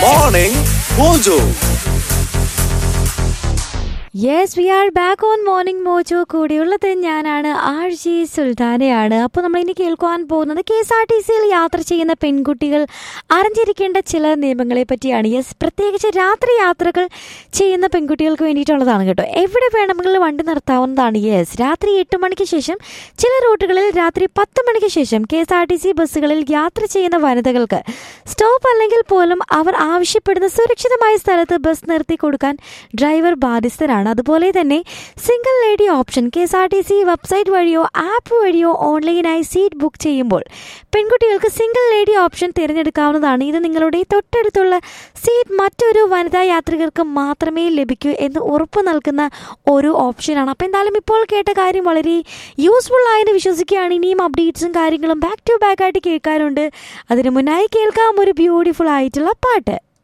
Morning Mojo. Yes we are back on morning mojo കൂടിയുള്ളത് ഞാനാണ് R G സുൽത്താനയാണ് അപ്പോൾ നമ്മൾ ഇനി കേൾക്കുവാൻ പോകുന്നത് കെ എസ് ആർ ടി സിയിൽ യാത്ര ചെയ്യുന്ന പെൺകുട്ടികൾ അറിഞ്ഞിരിക്കേണ്ട ചില നിയമങ്ങളെ പറ്റിയാണ് യെസ് പ്രത്യേകിച്ച് രാത്രി യാത്രകൾ ചെയ്യുന്ന പെൺകുട്ടികൾക്ക് വേണ്ടിയിട്ടുള്ളതാണ് കേട്ടോ എവിടെ വേണമെങ്കിലും വണ്ടി നിർത്താവുന്നതാണ് യെസ് രാത്രി എട്ട് മണിക്ക് ശേഷം ചില റൂട്ടുകളിൽ രാത്രി പത്ത് മണിക്ക് ശേഷം K S R T C ബസ്സുകളിൽ യാത്ര ചെയ്യുന്ന വനിതകൾക്ക് സ്റ്റോപ്പ് അല്ലെങ്കിൽ പോലും അവർ ആവശ്യപ്പെടുന്ന സുരക്ഷിതമായ സ്ഥലത്ത് ബസ് നിർത്തി കൊടുക്കാൻ ഡ്രൈവർ ബാധ്യസ്ഥരാണ് അതുപോലെ തന്നെ single lady option K S R T C website വഴിയോ ആപ്പ് വഴിയോ ഓൺലൈനായി സീറ്റ് ബുക്ക് ചെയ്യുമ്പോൾ പെൺകുട്ടികൾക്ക് സിംഗിൾ ലേഡി ഓപ്ഷൻ തിരഞ്ഞെടുക്കാവുന്നതാണ് ഇത് നിങ്ങളുടെ തൊട്ടടുത്തുള്ള സീറ്റ് മറ്റൊരു വനിതാ യാത്രികർക്ക് മാത്രമേ ലഭിക്കൂ എന്ന് ഉറപ്പ് നൽകുന്ന ഒരു ഓപ്ഷനാണ് അപ്പോൾ എന്തായാലും ഇപ്പോൾ കേട്ട കാര്യം വളരെ യൂസ്ഫുൾ ആയെന്ന് വിശ്വസിക്കുകയാണ് ഇനിയും അപ്ഡേറ്റ്സും കാര്യങ്ങളും ബാക്ക് ടു ബാക്ക് ആയിട്ട് കേൾക്കാറുണ്ട് അതിനു മുന്നായി കേൾക്കാം ഒരു ബ്യൂട്ടിഫുൾ ആയിട്ടുള്ള പാട്ട്